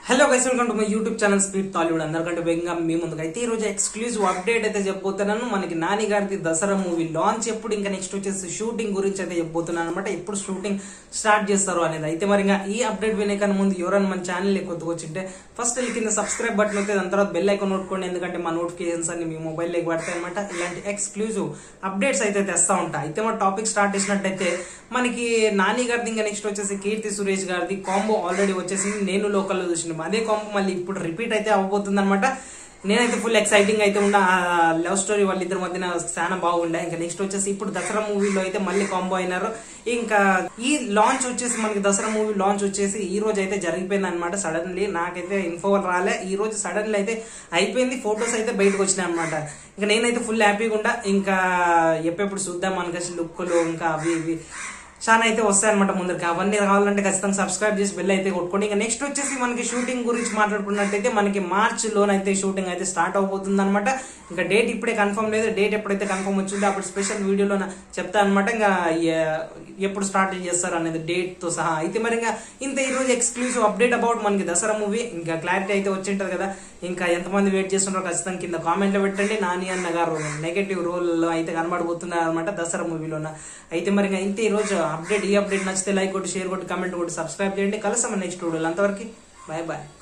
hello guys welcome to my YouTube channel speed Tollywood అందరికంటే వేగంగా మీ ముందుకు అయితే ఈ రోజు ఎక్స్క్లూజివ్ అప్డేట్ అయితే చెప్పబోతున్నాను మనకి నాని గారిది దసరా మూవీ లాంచ్ ఎప్పుడు ఇంకా నెక్స్ట్ వచ్చేసి షూటింగ్ గురించి అయితే చెప్పబోతున్నాను అనమాట ఎప్పుడు షూటింగ్ స్టార్ట్ చేస్తారు అనేది అయితే మరి ఇంకా ఈ అప్డేట్ వినే కన్నా ముందు ఎవరైనా మన ఛానల్ కొత్తగా వచ్చింటే ఫస్ట్ వెళ్ళి కింద సబ్స్క్రైబ్ బటన్ అయితే దాని తర్వాత బెల్ ఐకాన్ నోట్టుకోండి ఎందుకంటే మా నోటిఫికేషన్స్ అన్ని మీ మొబైల్ లేక పడతాయి అనమాట ఇలాంటి ఎక్స్క్లూజివ్ అప్డేట్స్ అయితే తెస్తా ఉంటా అయితే మన టాపిక్ స్టార్ట్ చేసినట్టయితే మనకి నాని గారిది ఇంకా నెక్స్ట్ వచ్చేసి కీర్తి సురేష్ గారిది కాంబో ఆల్రెడీ వచ్చేసింది నేను లోకల్లో చూసిన అదే కాంబో మళ్ళీ ఇప్పుడు రిపీట్ అయితే అవ్వబోతుంది అనమాట నేనైతే ఫుల్ ఎక్సైటింగ్ అయితే ఉన్నా లవ్ స్టోరీ వాళ్ళిద్దరి మధ్యన చాలా బాగుండే ఇంకా నెక్స్ట్ వచ్చేసి ఇప్పుడు దసరా మూవీలో అయితే మళ్ళీ కాంబో అయినారు ఇంకా ఈ లాంచ్ వచ్చేసి మనకి దసరా మూవీ లాంచ్ వచ్చేసి ఈ రోజు అయితే జరిగిపోయింది అనమాట సడన్లీ నాకైతే ఇన్ఫో రాలే ఈ రోజు సడన్లీ అయితే అయిపోయింది ఫొటోస్ అయితే బయటకు వచ్చినాయి అనమాట ఇంకా నేనైతే ఫుల్ హ్యాపీగా ఉంటా ఇంకా ఎప్పుడెప్పుడు చూద్దాం మనకి లుక్లు ఇంకా అవి ఇవి చాలా అయితే వస్తాయి అనమాట ముందరికి అవన్నీ కావాలంటే ఖచ్చితంగా సబ్స్క్రైబ్ చేసి బెల్ అయితే కొట్టుకోండి ఇంకా నెక్స్ట్ వచ్చేసి మనకి షూటింగ్ గురించి మాట్లాడుకున్నట్టయితే మనకి మార్చ్ లోనైతే షూటింగ్ అయితే స్టార్ట్ అవబోతుంది అనమాట ఇంకా డేట్ ఇప్పుడే కన్ఫర్మ్ లేదు డేట్ ఎప్పుడైతే కన్ఫర్మ్ వచ్చిందో అప్పుడు స్పెషల్ వీడియోలో చెప్తా అనమాట ఇంకా ఎ- ఎప్పుడు స్టార్ట్ చేస్తారు అనేది డేట్ తో సహా అయితే మరి ఇంకా ఇంత ఈ రోజు ఎక్స్క్లూజివ్ అప్డేట్ అబౌట్ మనకి దసరా మూవీ ఇంకా క్లారిటీ అయితే వచ్చింటది కదా ఇంకా ఎంతమంది వెయిట్ చేస్తున్నారో ఖచ్చితంగా కింద కామెంట్ లో పెట్టండి నాని అన్న గారు నెగటివ్ రోల్ లో అయితే కనబడబోతున్నారు అనమాట దసరా మూవీలోన అయితే మరి ఇంకా ఇంత ఈ రోజు అప్డేట్ ఈ అప్డేట్ నచ్చితే లైక్ కొట్టి షేర్ కొట్టి కామెంట్ కొట్టి సబ్స్క్రైబ్ చేయండి కలుస్తాం నెక్స్ట్ వీడియోలో అంతవరకు బాయ్ బాయ్